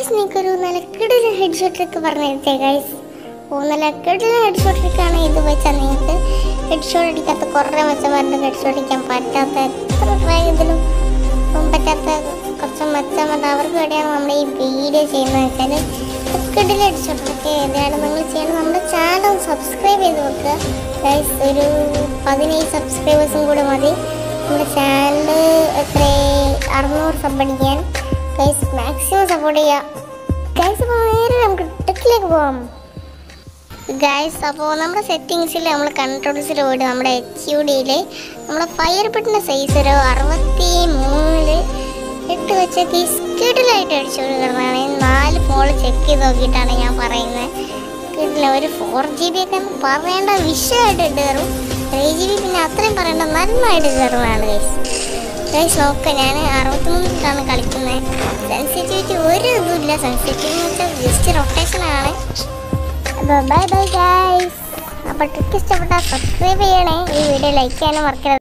guys നിനക്കൊരു നല്ല കിടിലൻ ഹെഡ് ഷോട്ട് ട്രിക്ക് പറഞ്ഞു തരട്ടെ ഗൈസ് ഓ നല്ല കിടിലൻ ഹെഡ് ഷോട്ട് ട്രിക്കാണ് ഇത് വെച്ചാൽ നിങ്ങൾക്ക് ഹെഡ് ഷോട്ട് അടിക്കാത്ത കുറേ മെച്ചമാരുടെ ഹെഡ് ഷോട്ട് അടിക്കാൻ പറ്റാത്ത എത്ര ട്രൈ ചെയ്തിലും ഒന്നും പറ്റാത്ത കുറച്ച് മെച്ചമാരുടെ അവർക്ക് വേണ്ടിയാണ് നമ്മൾ ഈ വീഡിയോ ചെയ്യുന്നത് വെച്ചാൽ കിടിലൻ ഹെഡ് ഷോട്ട് ട്രിക്ക് ഇതിനാണ് നിങ്ങൾ ചെയ്യേണ്ടത് നമ്മുടെ ചാനൽ സബ്സ്ക്രൈബ് ചെയ്ത് വെക്കുക ഗൈസ് ഒരു പതിനേഴ് സബ്സ്ക്രൈബേഴ്സും കൂടെ മതി നമ്മുടെ ചാനൽ എത്ര അറുന്നൂറ് സബ് അടിക്കാൻ ഗൈസ് മാക്സിമം സപ്പോർട്ട് ചെയ്യുക ഗൈസ് അപ്പോൾ നേരെ നമുക്ക് ടെക്കിലേക്ക് പോവാം ഗൈസ് അപ്പോൾ നമ്മുടെ സെറ്റിങ്സിൽ നമ്മൾ കൺട്രോൾസിൽ പോയിട്ട് നമ്മുടെ എച്ച് യു ഡിയിൽ നമ്മുടെ ഫയർ ബട്ടൻ്റെ സൈസ് ഒരു അറുപത്തി മൂന്നിൽ എട്ട് വെച്ചൊക്കെ സ്കിഡിലായിട്ട് അടിച്ചു കൊടുക്കുന്നതാണ് നാല് ഫോൺ ചെക്ക് ചെയ്ത് നോക്കിയിട്ടാണ് ഞാൻ പറയുന്നത് കിട്ടില്ല ഒരു ഫോർ ജി ബി ഒക്കെ പറയേണ്ട വിഷയമായിട്ട് കയറും ത്രീ ജി ബി പിന്നെ അത്രയും പറയേണ്ട നന്നായിട്ട് കയറുന്നതാണ് ഗൈസ് ഗൈസ് നോക്ക ഞാൻ അറുപത്തിമൂന്നിലാണ് കളിക്കുന്നത് സെൻസിറ്റിവിറ്റി ഒരു ഇതുമില്ല സെൻസിറ്റിവിറ്റി എന്ന് വെച്ചാൽ ജസ്റ്റ് റൊട്ടേഷനാണ് ബൈ ബൈ ഗൈസ് അപ്പോൾ ട്രിക്ക് ഇഷ്ടപ്പെട്ടാൽ സബ്സ്ക്രൈബ് ചെയ്യണേ ഈ വീഡിയോ ലൈക്ക് ചെയ്യാനും മറക്കരുത്